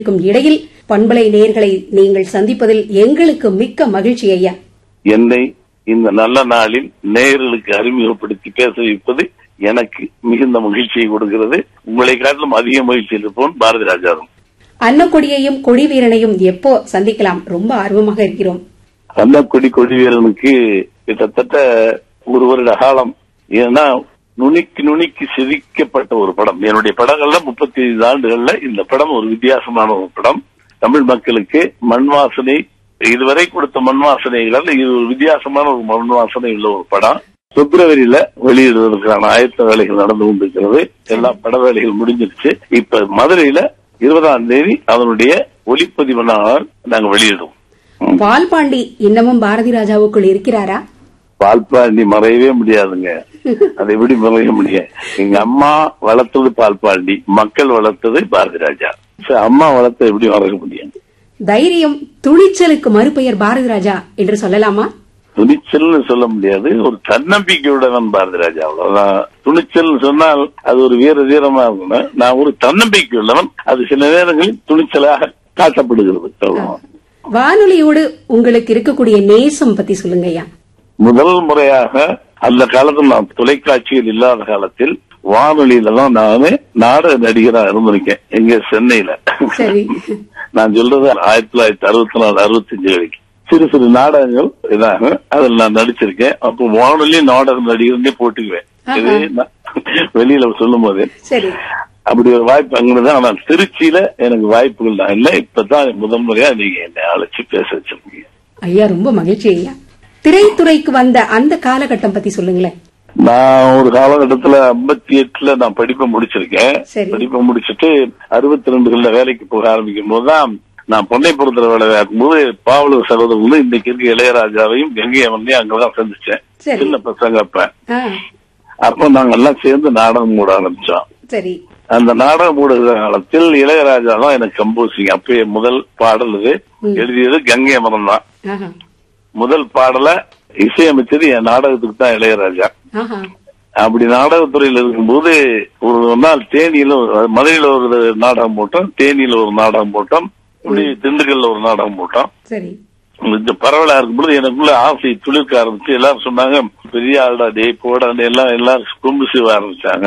இருக்கும் இடையில் பண்பலை நேர்களை நீங்கள் சந்திப்பதில் எங்களுக்கு மிக்க மகிழ்ச்சி ஐயா என்னை இந்த நல்ல நாளில் நேயர்களுக்கு அறிமுகப்படுத்தி பேச வைப்பது எனக்கு மிகுந்த மகிழ்ச்சியை கொடுக்கிறது உங்களை காட்டிலும் அதிக மகிழ்ச்சியில் இருப்போன் பாரதி ராஜாவும் அன்னக்கொடியையும் கொடி வீரனையும் எப்போ சந்திக்கலாம் ரொம்ப ஆர்வமாக இருக்கிறோம் அன்னக்குடி கொடி வீரனுக்கு கிட்டத்தட்ட ஒரு வருட காலம் ஏன்னா நுனிக்கு நுனிக்கு செதுக்கப்பட்ட ஒரு படம் என்னுடைய படங்கள்ல முப்பத்தி ஐந்து ஆண்டுகள்ல இந்த படம் ஒரு வித்தியாசமான ஒரு படம் தமிழ் மக்களுக்கு மண் வாசனை இதுவரை கொடுத்த மண் வாசனைகள் இது ஒரு வித்தியாசமான ஒரு மண் வாசனை உள்ள ஒரு படம் பிப்ரவரியில வெளியிடுவதற்கான ஆயத்த வேலைகள் நடந்து கொண்டிருக்கிறது எல்லா பட வேலைகள் முடிஞ்சிருச்சு இப்ப மதுரையில இருபதாம் தேதி அதனுடைய ஒளிப்பதிவு நாள் நாங்க வெளியிடுவோம் ம். பால்பாண்டி இன்னமும் பாரதி ராஜாவுக்குள் இருக்கிறாரா பால்பாண்டி மறையவே முடியாதுங்க அதை எப்படி மறைய முடியும் எங்க அம்மா வளர்த்தது பால்பாண்டி மக்கள் வளர்த்தது பாரதி ராஜா சரி, அம்மா வளர்த்த எப்படி மறக்க முடியும் தைரியம் துணிச்சலுக்கு மறுபெயர் பாரதி ராஜா என்று சொல்லலாமா துணிச்சல்னு சொல்ல முடியாது ஒரு தன்னம்பிக்கையுடன் பாரதி ராஜா அவ்வளவுதான் துணிச்சல்னு சொன்னால் அது ஒரு வீர தீரமா இருக்கணும் நான் ஒரு தன்னம்பிக்கை உள்ளவன் அது சில நேரங்களில் துணிச்சலாக காட்டப்படுகிறது அவ்வளவுதான். வானொலியோடு உங்களுக்கு இருக்கக்கூடிய நேசம் பத்தி சொல்லுங்க ஐயா முதல் முறையாக அந்த காலத்தில் நான் தொலைக்காட்சியில் இல்லாத காலத்தில் வானொலியில தான் நானு நாடக நடிகரா இருந்திருக்கேன் எங்க சென்னையில சரி நான் சொல்றது ஆயிரத்தி தொள்ளாயிரத்தி அறுபத்தி நாலு அறுபத்தஞ்சு வரைக்கும் சிறு சிறு நாடகங்கள் இதாக அதில் நான் நடிச்சிருக்கேன் அப்போ வானொலி நாடக நடிகர்னே போட்டுக்குவேன் இது நான் வெளியில சொல்லும் போது சரி அப்படி ஒரு வாய்ப்பு அங்கதான் ஆனா திருச்சியில எனக்கு வாய்ப்புகள் தான் இல்ல இப்பதான் முதல் முறையா நீங்க என்னை அழைச்சு பேச வச்சிருக்கீங்க ஐயா ரொம்ப மகிழ்ச்சி ஐயா திரைத்துறைக்கு வந்த அந்த காலகட்டம் பத்தி சொல்லுங்களேன் நான் ஒரு காலகட்டத்துல ஐம்பத்தி எட்டுல நான் படிப்பை முடிச்சிருக்கேன் சரி. படிப்பை முடிச்சிட்டு அறுபத்தி ரெண்டுகள்ல வேலைக்கு போக ஆரம்பிக்கும் போதுதான் நான் பொன்னைப்புறத்துல வேலை பார்க்கும்போது பாவலூர் சகோதரர் வந்து இன்னைக்கு இருக்க இளையராஜாவையும் கங்கை அமர்ந்தையும் அங்கதான் சந்திச்சேன் சரி. சின்ன பசங்க அப்ப ஆ, அப்ப நாங்க எல்லாம் சேர்ந்து நாடகம் மூட ஆரம்பிச்சோம் சரி அந்த நாடகம் மூடுகிற காலத்தில் இளையராஜா தான் எனக்கு கம்போசிங் அப்பயே முதல் பாடல் இது எழுதியது கங்கை அமரம் தான் ஆஹா, முதல் பாடலை இசையமைச்சது என் நாடகத்துக்கு தான் இளையராஜா ஆஹா, அப்படி நாடகத்துறையில் இருக்கும்போது ஒரு நாள் தேனியில ஒரு- மதுரையில ஒரு நாடகம் போட்டோம் தேனியில ஒரு நாடகம் போட்டோம் இப்படி திண்டுக்கல்ல ஒரு நாடகம் போட்டோம் சரி இந்த பரவலா இருக்கும்போது எனக்குள்ள ஆசை துளிர்க்க ஆரம்பிச்சு எல்லாரும் சொன்னாங்க பெரிய ஆள்டா டே போடான்னு எல்லாம் எல்லாரும் கொம்பு சீவ ஆரம்பிச்சாங்க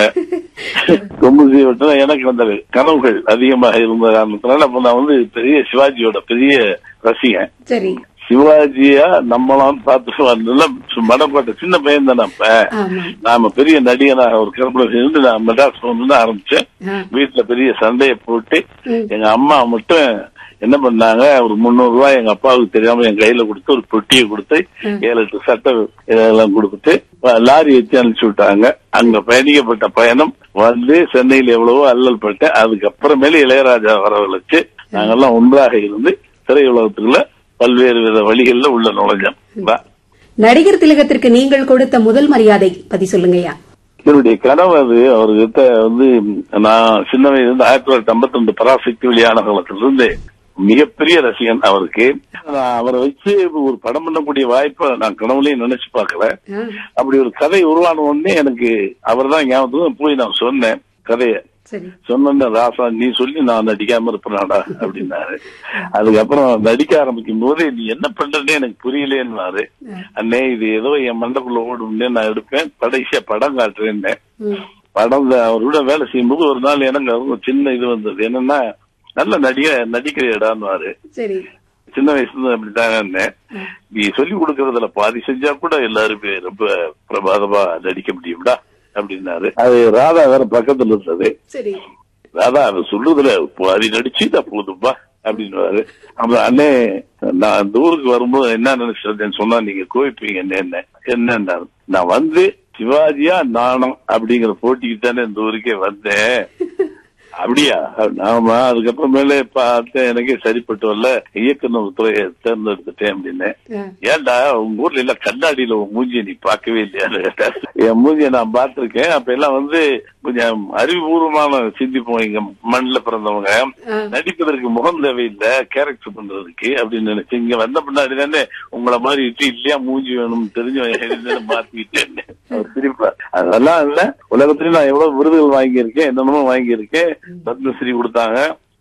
கொம்பு சீவட்டா எனக்கு அந்த கனவுகள் அதிகமாக இருந்த காரணத்தினால அப்ப நான் வந்து பெரிய சிவாஜியோட பெரிய ரசிகன் சரி சிவாஜியா நம்மளாம் பார்த்து வரல மடப்பட்ட சின்ன பையன் தானே அப்ப ஆமா நாம பெரிய நடிகனாக ஒரு கருப்புல இருந்து நான் மெட்ராஸ் வந்து ஆரம்பிச்சேன் ஆ, வீட்டுல பெரிய சண்டையை போட்டு ம். எங்க அம்மா மட்டும் என்ன பண்ணாங்க ஒரு முந்நூறு ரூபாய் எங்க அப்பாவுக்கு தெரியாம என் கையில கொடுத்து ஒரு பொட்டியை கொடுத்து ஏழு எட்டு சட்டை இதெல்லாம் கொடுத்துட்டு அஹ், லாரி வச்சு அனுப்பிச்சு விட்டாங்க அங்க பயணிக்கப்பட்ட பயணம் வந்து சென்னையில் எவ்வளவோ அல்லல் பட்டேன் அதுக்கப்புறமேல இளையராஜா வரவழைச்சு நாங்கெல்லாம் ஒன்றாக இருந்து திரையுலகத்துக்குள்ள பல்வேறு வித வழிகள்ல உள்ள நுழைஞ்சோம் வா. நடிகர் திலகத்திற்கு நீங்கள் கொடுத்த முதல் மரியாதை பத்தி சொல்லுங்க ஐயா என்னுடைய கனவு அது அவர்கிட்ட வந்து நான் சின்ன வயதுல இருந்து ஆயிரத்தி தொள்ளாயிரத்தி ஐம்பத்தி ரெண்டு பராசக்தி வெளியான காலத்திலிருந்து மிகப்பெரிய ரசிகன் அவருக்கு நான் அவரை வச்சு ஒரு படம் பண்ணக்கூடிய வாய்ப்பை நான் கனவுலயும் நினைச்சு பார்க்கல ஆ, அப்படி ஒரு கதை உருவான உடனே எனக்கு அவர் தான் ஞாபகத்துக்கு போய் நான் சொன்னேன் கதையை சரி சொன்ன ராசா நீ சொல்லி நான் நடிக்காம இருப்பேனாடா அப்படின்னாரு அதுக்கப்புறம் நடிக்க ஆரம்பிக்கும் போது நீ என்ன பண்றேன்னு எனக்கு புரியலேன்னாரு அண்ணே இது ஏதோ என் மண்டக்குள்ள ஓடும்னே நான் எடுப்பேன் கடைசியா படம் காட்டுறேன்னேன் ம், படம் அவரோட வேலை செய்யும்போது ஒரு நாள் எனக்கு ஒரு சின்ன இது வந்தது என்னன்னா நல்ல நடிக நடிக்கிறியடான்னு சரி சின்ன வயசுல இருந்து அப்படித்தான் இருந்தேன் நீ சொல்லி கொடுக்கறதுல பாதி செஞ்சா கூட எல்லாருமே ரொம்ப பிரபாதமா நடிக்க முடியும்டா அப்படின்னாரு அது ராதா வேற பக்கத்துல இருந்தது சரி ராதா அவன் சொல்றதுல பாதி நடிச்சுட்டா போதும்பா அப்படின்னு அப்புறம் அண்ணே நான் அந்த ஊருக்கு வரும்போது என்ன நினைச்சிருந்தேன்னு சொன்னா நீங்க கோவிப்பீங்க என்ன என்ன நான் வந்து சிவாஜியா நாணம் அப்படிங்கிற போட்டிக்கு தானே இந்த ஊருக்கே வந்தேன் அப்படியா ஆமா அதுக்கப்புறமேலே பார்த்தேன் எனக்கே சரிப்பட்டு வரல இயக்குனர் துறையை தேர்ந்தெடுத்துட்டேன் அப்படின்னு ஆ, ஏன்டா உங்க ஊர்ல எல்லாம் கண்ணாடியில உன் மூஞ்சிய நீ பார்க்கவே இல்லையான்னு கேட்டார். என் மூஞ்சிய நான் பார்த்திருக்கேன் அப்ப எல்லாம் வந்து கொஞ்சம் அறிவுபூர்வமான சிந்திப்போம் எங்க மண்ணுல பிறந்தவங்க ஆ. நடிப்பதற்கு முகம் தேவையில்லை கேரக்டர் பண்றதுக்கு அப்படின்னு நினைச்சு இங்க வந்த பின்னாடி தானே உங்களை மாதிரி இட்டு இல்லையா மூஞ்சி வேணும் தெரிஞ்சு மாத்திக்கிட்டேன் அவர் சிரிப்பா அதெல்லாம் இல்ல உலகத்திலயும் நான் எவ்வளவு விருதுகள் வாங்கியிருக்கேன் என்னென்னமோ வாங்கியிருக்கேன் பத்மஸ்ரீ கொடுத்தாங்க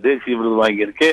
தேசிய விருது வாங்கியிருக்கேன்